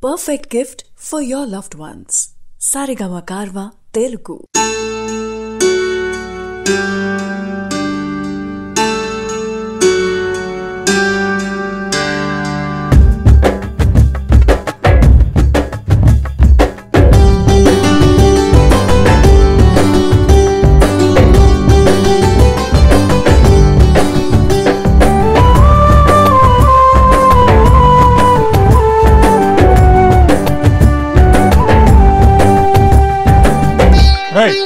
perfect gift for your loved ones. Sarigama Karva Telugu. Right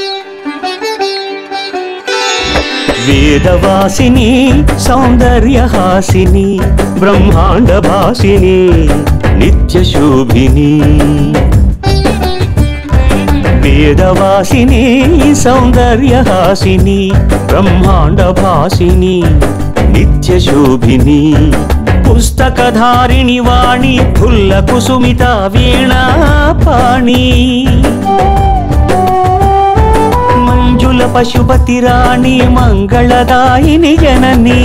వేదవాసిని సౌందర్యహాసిని బ్రహ్మాండ భాసిని నిత్యశోభిని వేదవాసిని సౌందర్యహాసిని బ్రహ్మాండ భాసిని నిత్యశోభిని పుస్తకధారిణి వాణి ఫుల్ల కుసుమిత వీణా పాణి మంజుల పశుపతి రాణి మంగళదాయిని జనని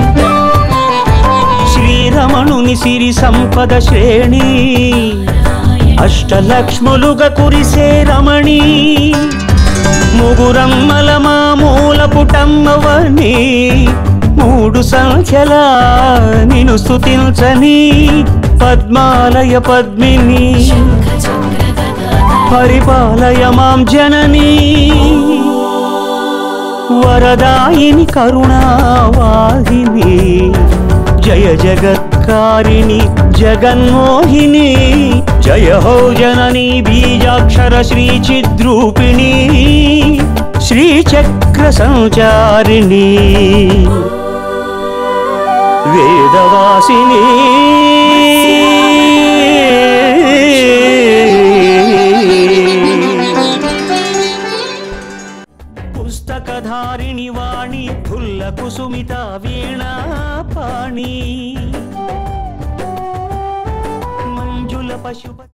శ్రీరమణుని సిరి సంపద శ్రేణి అష్టలక్ష్ములుగా కురిసే రమణి ముగురమ్మల మామూల పుటమ్మవని మూడు సంఖ్యల నిను స్తుతించని పద్మాలయ పద్మిని పరిపాలయ మాం జననీ వరదాయిని కరుణావాహిని జయ జగత్కారిణి జగన్మోహిని జయ హో జనని బీజాక్షర శ్రీ చిద్రూపిణి శ్రీచక్ర సంచారిణి వేదవాసిని పుస్తకధారిణి వాణి ఫుల్ల కుసుమిత వీణా పాణి మంజుల పశుపతి